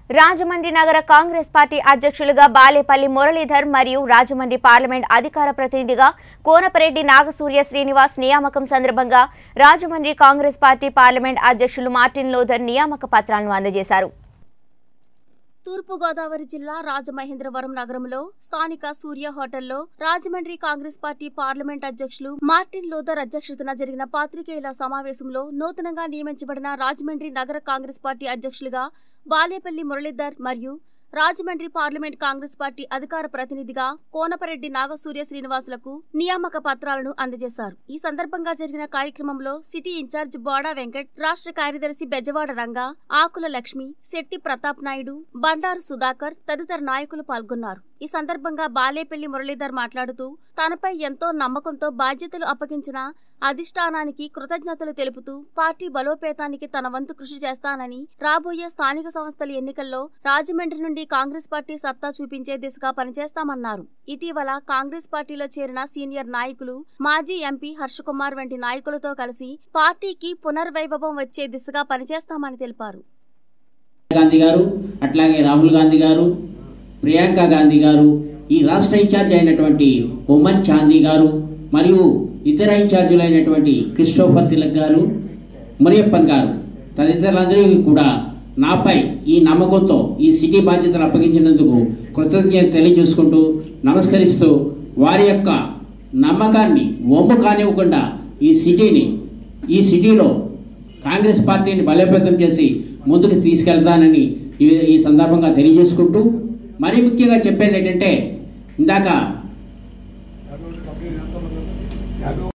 రాజమండ్రి నగర కాంగ్రెస్ పార్టీ అధ్యక్షులుగా బాలేపల్లి మురళీధర్ మరియు రాజమండ్రి పార్లమెంట్ అధికార ప్రతినిధిగా కోనపరెడ్డి నాగసూర్య శ్రీనివాస్ నియామకం సందర్భంగా రాజమండ్రి కాంగ్రెస్ పార్టీ పార్లమెంట్ అధ్యక్షులు మార్టిన్ లోథర్ నియామక పత్రాలను అందజేశారు తూర్పుగోదావరి జిల్లా రాజమహేంద్రవరం నగరంలో స్థానిక సూర్య హోటల్లో రాజమండ్రి కాంగ్రెస్ పార్టీ పార్లమెంట్ అధ్యక్షులు మార్టిన్ లోదర్ అధ్యక్షతన జరిగిన పాత్రికేయుల సమావేశంలో నూతనంగా నియమించబడిన రాజమండ్రి నగర కాంగ్రెస్ పార్టీ అధ్యక్షులుగా బాలేపల్లి మురళీధర్ మరియు రాజమండ్రి పార్లమెంట్ కాంగ్రెస్ పార్టీ అధికార ప్రతినిధిగా కోనపరెడ్డి నాగసూర్య శ్రీనివాసులకు నియామక పత్రాలను అందజేశారు ఈ సందర్భంగా జరిగిన కార్యక్రమంలో సిటీ ఇన్ఛార్జ్ బోడా వెంకట్ రాష్ట్ర కార్యదర్శి బెజవాడ రంగా ఆకుల లక్ష్మి శెట్టి ప్రతాప్ నాయుడు బండారు సుధాకర్ తదితర నాయకులు పాల్గొన్నారు ఈ సందర్భంగా బాలేపల్లి మురళీధర్ మాట్లాడుతూ తనపై ఎంతో నమ్మకంతో బాధ్యతలు అప్పగించిన అధిష్టానానికి కృతజ్ఞతలు తెలుపుతూ పార్టీ బలోపేతానికి తన వంతు కృషి చేస్తానని రాబోయే స్థానిక సంస్థల ఎన్నికల్లో రాజమండ్రి నుండి కాంగ్రెస్ పార్టీ సత్తా చూపించే దిశగా పనిచేస్తామన్నారు ఇటీవల కాంగ్రెస్ పార్టీలో చేరిన సీనియర్ నాయకులు మాజీ ఎంపీ హర్షకుమార్ వంటి నాయకులతో కలిసి పార్టీకి పునర్వైభవం వచ్చే దిశగా పనిచేస్తామని తెలిపారు గాంధీ గారు అట్లాగే రాహుల్ గాంధీ గారు ప్రియాంక గాంధీ గారు ఈ రాష్ట్ర ఇన్ఛార్జ్ అయినటువంటి ఉమన్ చాందీ గారు మరియు ఇతర ఇన్ఛార్జీలైనటువంటి క్రిస్టోఫర్ తిలక్ గారు మురియప్పన్ గారు తదితరులందరికీ కూడా నాపై ఈ నమ్మకంతో ఈ సిటీ బాధ్యతలు అప్పగించినందుకు కృతజ్ఞత తెలియజేసుకుంటూ నమస్కరిస్తూ వారి యొక్క నమ్మకాన్ని ఒమ్ము కానివ్వకుండా ఈ సిటీని ఈ సిటీలో కాంగ్రెస్ పార్టీని బలోపేతం చేసి ముందుకు తీసుకెళ్తానని ఈ ఈ సందర్భంగా తెలియజేసుకుంటూ మరీ ముఖ్యంగా చెప్పేది ఏంటంటే ఇందాక